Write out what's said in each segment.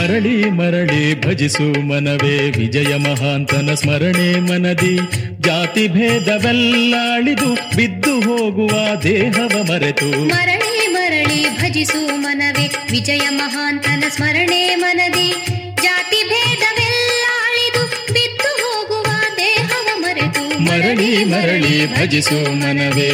ಮರಳಿ ಮರಳಿ ಭಜಿಸು ಮನವೇ ವಿಜಯ ಮಹಾಂತನ ಸ್ಮರಣೆ ಮನದಿ ಜಾತಿ ಭೇದವೆಲ್ಲ ಅಳಿದು ಬಿದ್ದು ಹೋಗುವ ದೇಹವ ಮರೆತು ಮರಳಿ ಮರಳಿ ಭಜಿಸು ಮನವೇ ವಿಜಯ ಮಹಾಂತನ ಸ್ಮರಣೆ ಮನದಿ ಜಾತಿ ಭೇದವೆಲ್ಲ ಅಳಿದು ಬಿದ್ದು ಹೋಗುವ ದೇಹವ ಮರೆತು ಮರಳಿ ಮರಳಿ ಭಜಿಸು ಮನವೇ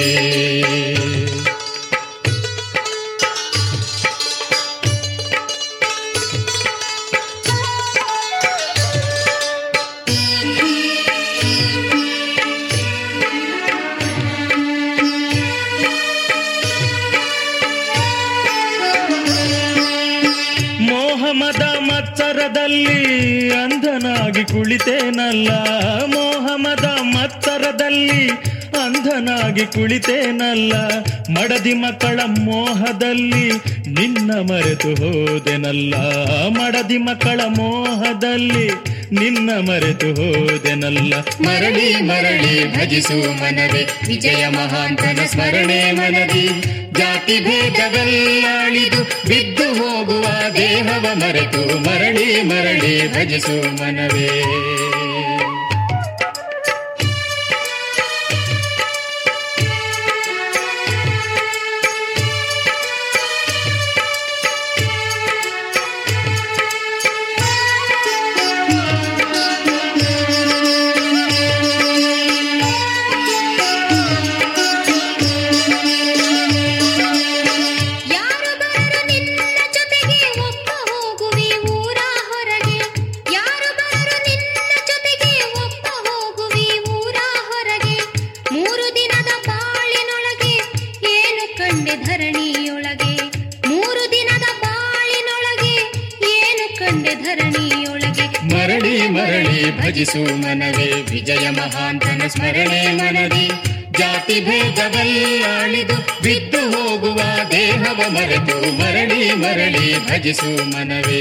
ಮೋಹಮದ ಮತ್ಸರದಲ್ಲಿ ಅಂಧನಾಗಿ ಕುಳಿತೇನಲ್ಲ ಮೋಹಮದ ಮತ್ಸರದಲ್ಲಿ ಅಂಧನಾಗಿ ಕುಳಿತೇನಲ್ಲ ಮಡದಿ ಮಕ್ಕಳ ಮೋಹದಲ್ಲಿ ನಿನ್ನ ಮರೆತು ಹೋದೆನಲ್ಲ ಮಡದಿ ಮಕ್ಕಳ ಮೋಹದಲ್ಲಿ ನಿನ್ನ ಮರೆತು ಹೋದೆನಲ್ಲ ಮರಳಿ ಮರಳಿ ಭಜಿಸು ಮನವೇ ವಿಜಯ ಮಹಾಂತನ ಸ್ಮರಣೆ ಮನದಿ ಜಾತಿ ಭೇದವೆಲ್ಲ ಅಳಿದು ಬಿದ್ದು ಹೋಗುವ ದೇಹವ ಮರೆತು ಮರಳಿ ಮರಳಿ ಭಜಿಸು ಮನವೇ ಯಾರು ಬರರು ನಿನ್ನ ಜೊತೆಗೆ ಒಪ್ಪ ಹೋಗುವಿ ಊರ ಹೊರಗೆ ಯಾರು ಬರರು ನಿನ್ನ ಜೊತೆಗೆ ಒಪ್ಪ ಹೋಗುವಿ ಊರ ಹೊರಗೆ ಮೂರು ದಿನದ ಬಾಳಿನೊಳಗೆ ಏನು ಕಂಡೆ ಧರಣಿಯೊಳಗೆ ಮೂರು ದಿನದ ಬಾಳಿನೊಳಗೆ ಏನು ಕಂಡೆ ಧರಣಿಯೊಳಗೆ ಮರಳಿ ಮರಳಿ ಭಜಿಸು ಮನವೇ ವಿಜಯ ಮಹಾಂತನ ಸ್ಮರಣೆ ಮನದಿ ಜಾತಿ ಭೇದವೆಲ್ಲ ಅಳಿದು ಬಿದ್ದು ಹೋಗುವ ದೇಹವ ಮರೆತು ಮರಳಿ ಮರಳಿ ಭಜಿಸು ಮನವೇ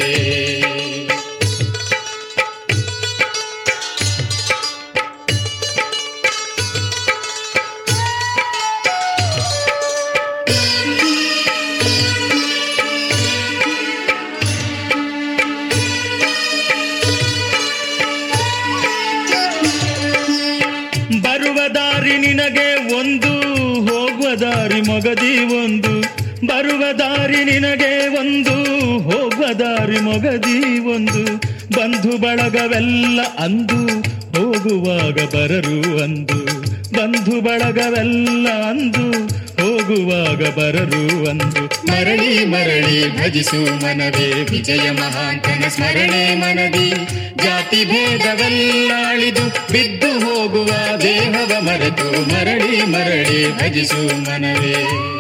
ಬರುವ ದಾರಿ ನಿನಗೆ ಒಂದು ಹೋಗುವ ದಾರಿ ಮೊಗದಿ ಒಂದು ಬರುವ ದಾರಿ ನಿನಗೆ ಒಂದು ಹೋಗುವ ದಾರಿ ಮೊಗದಿ ಒಂದು ಬಂಧು ಬಳಗವೆಲ್ಲ ಅಂದು ಹೋಗುವಾಗ ಬರರು ಅಂದು ಬಂಧು ಬಳಗವೆಲ್ಲ ಅಂದು ಹೋಗುವಾಗ ಬರರು ಅಂದು ಮರಳಿ ಮರಳಿ ಭಜಿಸು ಮನವೇ ವಿಜಯ ಮಹಾಂತನ ಸ್ಮರಣೆ ಮನದಿ ಜಾತಿ ಭೇದವೆಲ್ಲ ಅಳಿದು ಬಿದ್ದು ಹೋಗುವ ದೇಹವ ಮರೆತು ಮರಳಿ ಮರಳಿ ಭಜಿಸು ಮನವೇ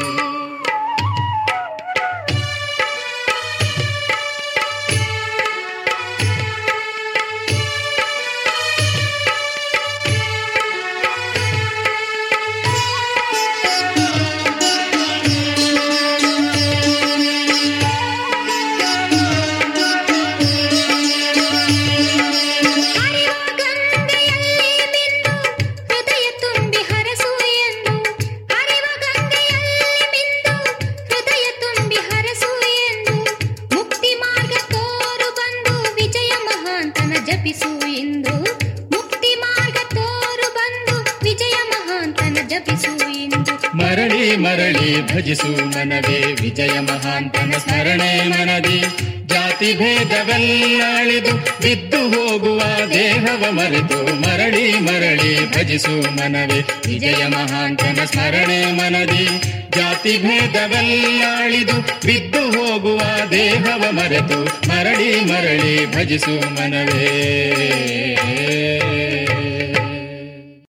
ಹರಿವ ಗಂಗೆಯಲ್ಲಿ ಮಿಂದು ಹೃದಯ ತುಂಬಿ ಹರಸು ಎಂದು ಹರಿವ ಗಂಗೆಯಲ್ಲಿ ಮಿಂದು ಹೃದಯ ತುಂಬಿ ಹರಸು ಎಂದು ಮುಕ್ತಿ ಮಾರ್ಗ ತೋರು ಬಂದು ವಿಜಯ ಮಹಾಂತನ ಜಪಿಸು ಎಂದು ಮುಕ್ತಿ ಮಾರ್ಗ ತೋರು ಬಂದು ವಿಜಯ ಮಹಾಂತನ ಜಪಿಸು ಎಂದು ಮರಳಿ ಮರಳಿ ಭಜಿಸು ಮನವೇ ವಿಜಯ ಮಹಾಂತನ ಸ್ಮರಣೆ ಮನದಿ ಜಾತಿ ಭೇದವೆಲ್ಲ ಅಳಿದು ಬಿದ್ದು ಹೋಗುವ ದೇಹವ ಮರೆತು ಮರಳಿ ಮರಳಿ ಭಜಿಸು ಮನವೇ ವಿಜಯ ಮಹಾಂತನ ಸ್ಮರಣೆ ಮನದಿ ಜಾತಿ ಭೇದವೆಲ್ಲ ಅಳಿದು ಬಿದ್ದು ಹೋಗುವ ದೇಹವ ಮರೆತು ಮರಳಿ ಮರಳಿ ಭಜಿಸು ಮನವೇ